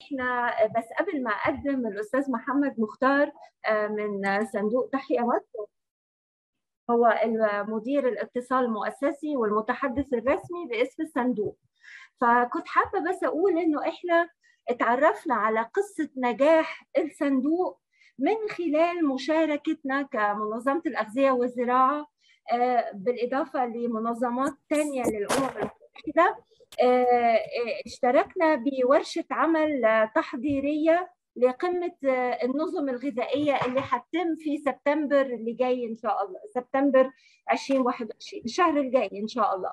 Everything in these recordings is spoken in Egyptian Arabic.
احنا بس قبل ما اقدم الاستاذ محمد مختار من صندوق تحيا مصر هو المدير الاتصال المؤسسي والمتحدث الرسمي باسم الصندوق فكنت حابه بس اقول انه احنا اتعرفنا على قصه نجاح الصندوق من خلال مشاركتنا كمنظمه الاغذيه والزراعه بالاضافه لمنظمات ثانيه للامم المتحده اشتركنا بورشه عمل تحضيريه لقمه النظم الغذائيه اللي هتتم في سبتمبر اللي جاي ان شاء الله سبتمبر 2021 الشهر الجاي ان شاء الله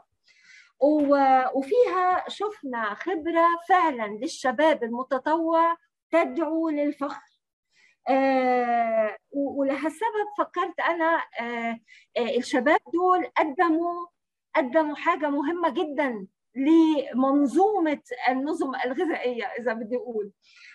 وفيها شفنا خبره فعلا للشباب المتطوع تدعو للفخر آه ولهالسبب فكرت انا آه آه الشباب دول قدموا قدموا حاجه مهمه جدا لمنظومه النظم الغذائيه اذا بدي اقول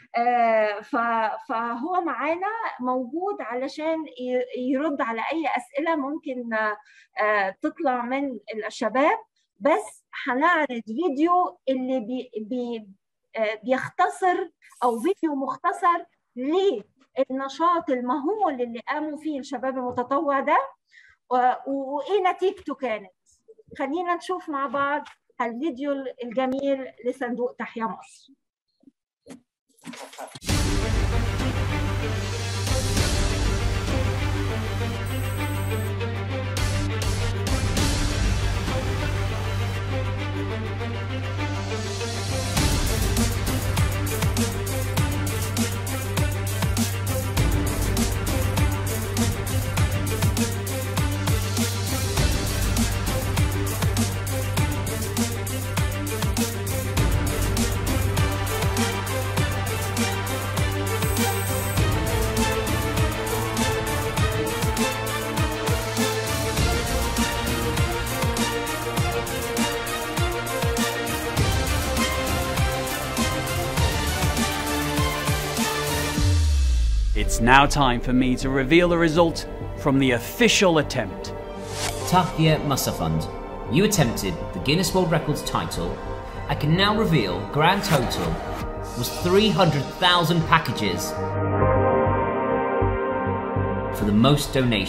فهو معانا موجود علشان يرد على اي اسئله ممكن تطلع من الشباب بس هنعرض فيديو اللي بي بي بيختصر او فيديو مختصر للنشاط المهول اللي قاموا فيه الشباب المتطوع ده وايه نتيجته كانت خلينا نشوف مع بعض الفيديو الجميل لصندوق تحيا مصر It's now time for me to reveal the result from the official attempt. Tahia Musafund, you attempted the Guinness World Records title. I can now reveal grand total was 300,000 packages for the most donations.